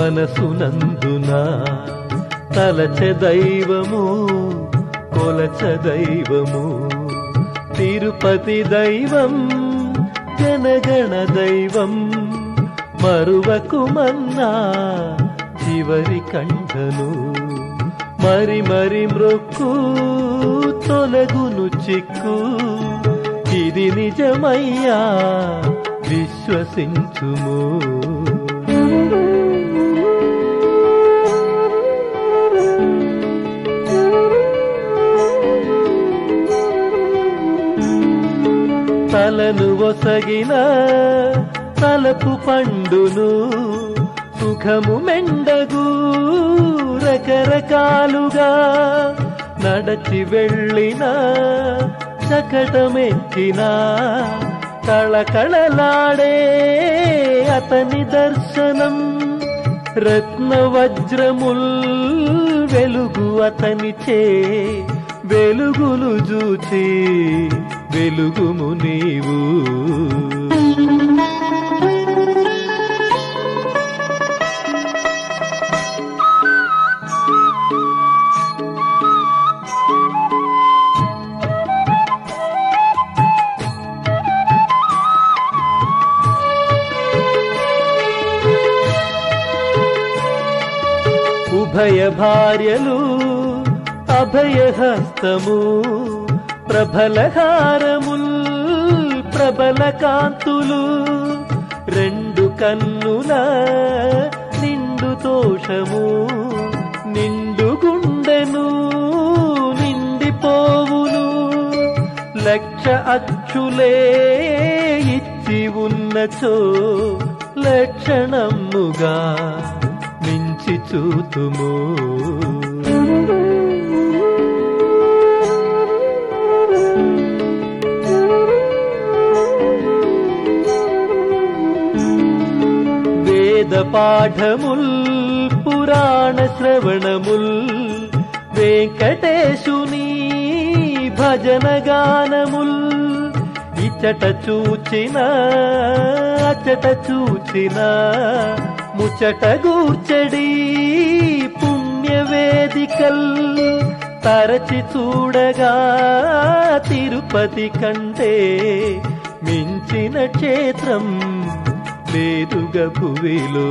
మనసునందున తలచె దైవము కొలచ దైవము తిరుపతి దైవం జనగణ దైవం మరువకుమన్నా చివరి కంఠను మరి మరి మృక్కు తొలగును చిక్కు ఇది నిజమయ్యా విశ్వసించుము తలను ఒసగిన తలపు పండును సుఖము మెండగు రకరకాలుగా నడచి వెళ్ళిన చకటమెక్కిన కళకళలాడే అతని దర్శనం రత్న వజ్రముల్ వెలుగు అతనిచే వెలుగులు చూచి వెలుగుము నీవు ఉభయ భార్యలు అభయహస్తము ప్రబలహారముల్ ప్రబల కాంతులు రెండు కన్నుల నిండు తోషము నిండు గుండెను నిండిపోవును లక్ష అచ్చులే ఇచ్చి ఉన్నచో లక్షణముగా మించి చూతుము వేద పాఠముల్ పురాణ శ్రవణముల్ వెంకటేశుని భజన గానముల్ ఇచ్చట చూచిన అచ్చట చూచిన ముచ్చట గూర్చడి పుణ్య వేదికల్ తరచి చూడగా తిరుపతి కంటే మించిన క్షేత్రం లేదుగ భువిలో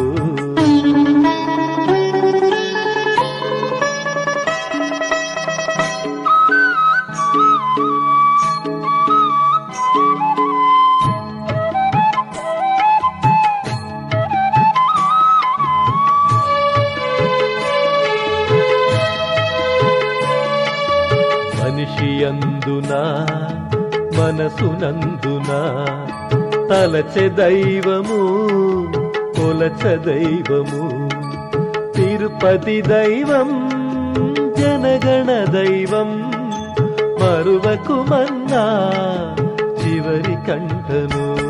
మనిషి అందున మనసునందున తలచె దైవము కొలచ దైవము తిరుపతి దైవం జనగణ దైవం మరువకుమన్నా చివరి కంఠను